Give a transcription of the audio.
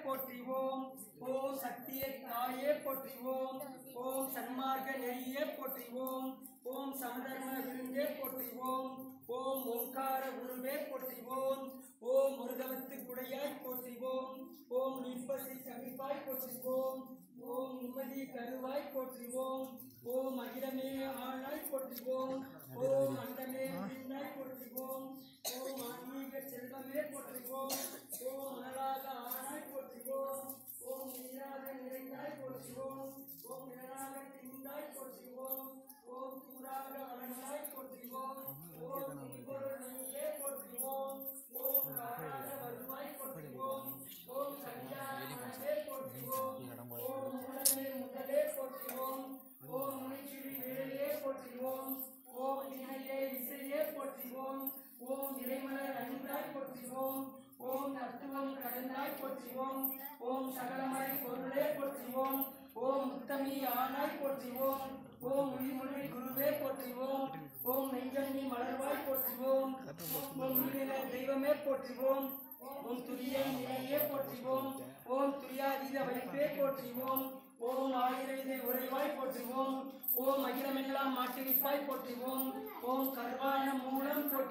போற்றிவோம் ஓம் சக்திய தாயே போற்றிவோம் ஓம் சன்மார்க்க நெறியே போற்றிவோம் ஓம் சமதர்ம விருந்தே போற்றிவோம் ஓம் ஓங்கார குருவே போற்றிவோம் ஓம் முருகவத்து குடையாய் போற்றிவோம் ஓம் நிற்பசி சமிப்பாய் போற்றிவோம் ஓம் நிம்மதி கருவாய் போற்றிவோம் ஓம் அகிலமே ஆளாய் போற்றிவோம் ஓம் அண்டமே விண்ணாய் போற்றிவோம் ஓம் ஆன்மீக செல்வமே போற்றிவோம் ஓம் மணலாக ஆனாய் போற்றிவோம் ஓம் நீராக நிறைந்தாய் போற்றிவோம் ஓம் நிழலாக திண்டாய் போற்றிவோம் ஓம் தூராக வளர்ந்தாய் போற்றிவோம் ஓம் தின்பொருள் நீயே போற்றிவோம் ஓம் காராக வருவாய் போற்றிவோம் ஓம் சஞ்சாரே போற்றிவோம் ஓம் மூலமே முதலே போற்றிவோம் ஓம் முனிச்சிறி வேலையே போற்றிவோம் ஓம் இணையே இசையே போற்றிவோம் ஓம் இறைமலர் அணிந்தாய் போற்றிவோம் ஓம் தத்துவம் கடந்தாய் போற்றிவோம் ஓம் சகலமறை பொருளே போற்றிவோம் ஓம் முத்தமி ஆனாய் போற்றிவோம் ஓம் உயிர்மொழி குருவே போற்றிவோம் ஓம் நெஞ்சண்ணி மலர்வாய் போற்றிவோம் ஓம் நீரின தெய்வமே போற்றிவோம் ஓம் துரியை நிலையே போற்றிவோம் ஓம் துரியாதீத வைப்பே போற்றிவோம் ஓம் ஆயிரவிதை உறைவாய் போற்றுவோம் ஓம் அகிலமெல்லாம் மாட்டுவிப்பாய் போற்றுவோம் ஓம் கர்வான மூலம் போற்றி